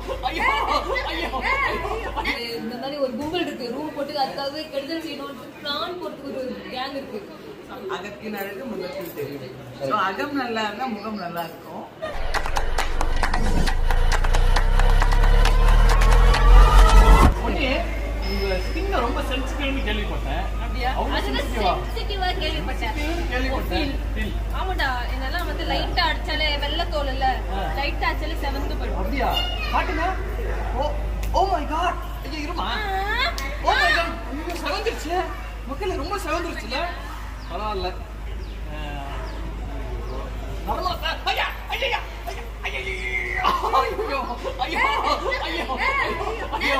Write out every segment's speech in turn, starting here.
ஐயோ ஐயோ இந்த மாதிரி ஒரு கும்பல் இருக்கு ரூம் போட்டு அதுக்காகவே கெடுதல் செய்யணும் பிளான் போட்டு ஒரு கேங் இருக்கு அகத்தின் அழகு முகத்தில் தெரியும் ஸோ அகம் நல்லா இருந்தா முகம் நல்லா இருக்கும் ஒண்ணு உங்க ஸ்கின் ரொம்ப சென்சிட்டிவ்னு கேள்விப்பட்டேன் அவ்வளவு அதுல சென்சிட்டிவா சென்சிட்டிவா கேள்விப்பட்டேன் கேள்விப்பட்டேன் Feel. ஆமாடா என்னெல்லாம் வந்து லைட்டா அடிச்சாலே வெள்ளை தோல் இல்ல லைட்டா அடிச்சாலே செவந்து போயிடும் அப்படியா காட்டுங்க ஓ ஓ மை காட் ஐயா இருமா ஓ மை காட் ஐயோ செவந்துருச்சு மக்கள் ரொம்ப செவந்துருச்சுல பரவாயில்ல அஹ், வரமா சார் ஐயா ஐயா ஐயா ஐயா ஐயோ ஐயோ ஐயோ ஐயோ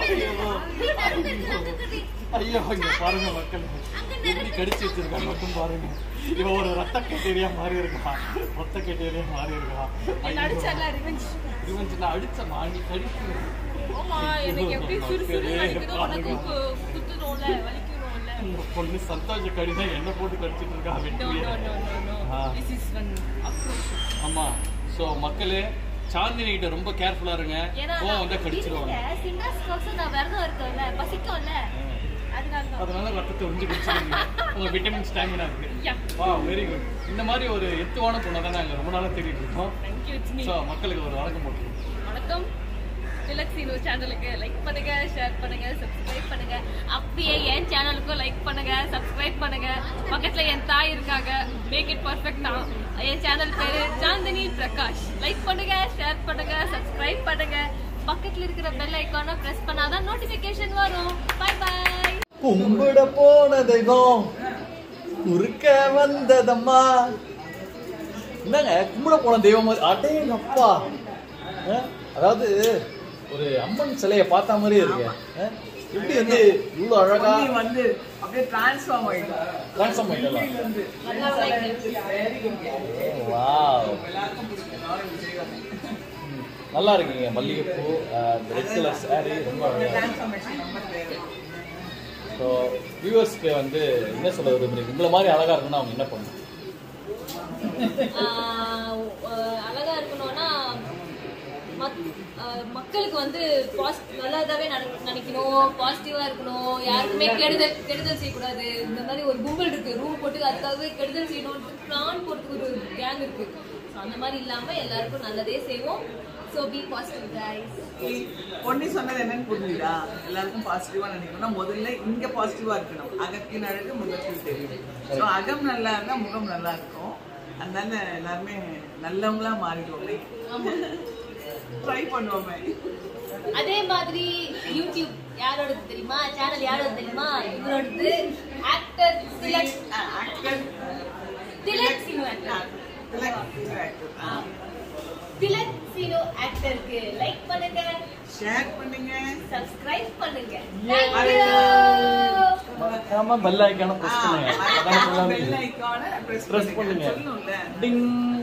ஐயோ ஐயோ பாருங்க மக்கள் எப்படி கடிச்சு வச்சிருக்காங்க மட்டும் பாருங்க இவன் ஒரு ரத்த கட்டேரியா மாறி இருக்கான் ரத்த கட்டேரியா மாறி இருக்கான் என்ன அடிச்சால ரிவெஞ்ச் இவன் நான் அடிச்ச மாடி கடிச்சு ஆமா எனக்கு எப்படி சுறுசுறு அடிக்குதோ உனக்கு கு- குத்துறோம்ல வலிக்கிறோம்ல உங்க பொண்ணு சந்தோஷ கடிதான் என்ன போட்டு கடிச்சிட்டு இருக்கா No, வெட்டியே no, no, no, no. ஆ. This is one approach. ஆமா சோ மக்களே சாந்தினி கிட்ட ரொம்ப கேர்ஃபுல்லா இருங்க ஏன்னா கோவம் வந்தா கடிச்சிருவாங்க இல்ல, சின்னாஸ் கோசம் நான் விரதம் இருக்கேன்ல, பசிக்கும்ல. அதனால தான். அதனால ரத்தத்தை உறிஞ்சு குடிச்சிருங்க உங்க விட்டமின் ஸ்டாமினா இருக்கு Yeah. வா வெரி குட் இந்த மாதிரி ஒரு எத்துவான பொண்ணை தான் நாங்க ரொம்ப நாளா தேடிட்டு இருக்கோம் Thank you, it's me. So மக்களுக்கு ஒரு வணக்கம் போட்டுருக்கோம் வணக்கம் திலக்ஸினு சேனலுக்கு லைக் பண்ணுங்க ஷேர் பண்ணுங்க சப்ஸ்கிரைப் பண்ணுங்க அப்படியே என் சேனலுக்கும் லைக் பண்ணுங்க சப்ஸ்கிரைப் பண்ணுங்க பக்கத்துல என் தாய் இருக்காங்க மேக் இட் பர்ஃபெக்ட் தான் என் சேனல் பேரு சாந்தினி பிரகாஷ் லைக் பண்ணுங்க ஷேர் பண்ணுங்க சப்ஸ்கிரைப் பண்ணுங்க பக்கத்துல இருக்கிற பெல் ஐக்கானை பிரஸ் பண்ணாதான் நோட்டிபிகேஷன் வரும் பை பை கும்பிட போன தெய்வம் குறுக்க வந்ததம்மா என்னங்க கும்பிட போன தெய்வம் மாதிரி அடேங்கப்பா அஹ், அதாவது ஒரு அம்மன் சிலையை பார்த்த மாதிரியே இருக்கு அஹ், எப்படி வந்து இவ்வளோ அழகா பொன்னி வந்து அப்படியே டிரான்ஸ்ஃபார்ம் ஆயிடும் ட்ரான்ஸ்ஃபார்ம் ஆயிட்டலாம் வந்து வெரி குட் வாவ் எல்லாருக்கும் பிடிக்கும் நானும் விஜய் வந்து நல்லா இருக்கீங்க மல்லிகைப்பூ அஹ், இந்த ரெட் கலர் saree ரொம்ப அழகா டிரான்ஸ்ஃபார்மேஷன் ரொம்ப தேவை ஸோ வியூவர்ஸ்க்கு வந்து என்ன சொல்ல விரும்புறீங்க உங்களை மாதிரி அழகா இருக்கணும்னா அவங்க என்ன பண்ணணும் ஆஹ் அஹ் அழகா இருக்கணும்னா மக்- ஆஹ் மக்களுக்கு வந்து பாஸ்- நல்லதாவே நட- நினைக்கணும் பாசிட்டிவா இருக்கணும் யாருக்குமே கெடுதல் கெடுதல் செய்யக்கூடாது இந்த மாதிரி ஒரு கும்பல் இருக்கு ரூம் போட்டு அதுக்காகவே கெடுதல் செய்யணும் பிளான் போறதுக்கு ஒரு கேங் இருக்கு So அந்த மாதிரி இல்லாம எல்லாருக்கும் நல்லதே செய்வோம் so be positive guys Ponni சொன்னது என்னன்னு புரிஞ்சுதா எல்லாருக்கும் பாசிட்டிவா நினைக்கணும்னா முதல்ல இங்க பாசிட்டிவா இருக்கணும் அகத்தின் அழகு முகத்தில் தெரியும் ஸோ அகம் நல்லா இருந்தா முகம் நல்லா இருக்கும் அதனால எல்லாருமே நல்லவங்களா மாறிடுவோமே ட்ரை பண்ணுவோமே அதே மாதிரி யூடியூப் யாரோடது தெரியுமா சேனல் யாரோடது தெரியுமா இவரோடது actor Thilak actor Thilak Sinu actor. Thilak Sinu ஆக்டருக்கு லைக் பண்ணுங்க ஷேர் பண்ணுங்க சப்ஸ்கிரைப் பண்ணுங்க Yeah. Thank you. மறக்காம பெல் ஐக்கான ப்ரெஸ் பண்ணுங்க அதான் பெல் சொல்லாம ஐக்கான பிரஸ் Press பண்ணுங்க பண்ணுங்க. சொல்லணும்ல டிங்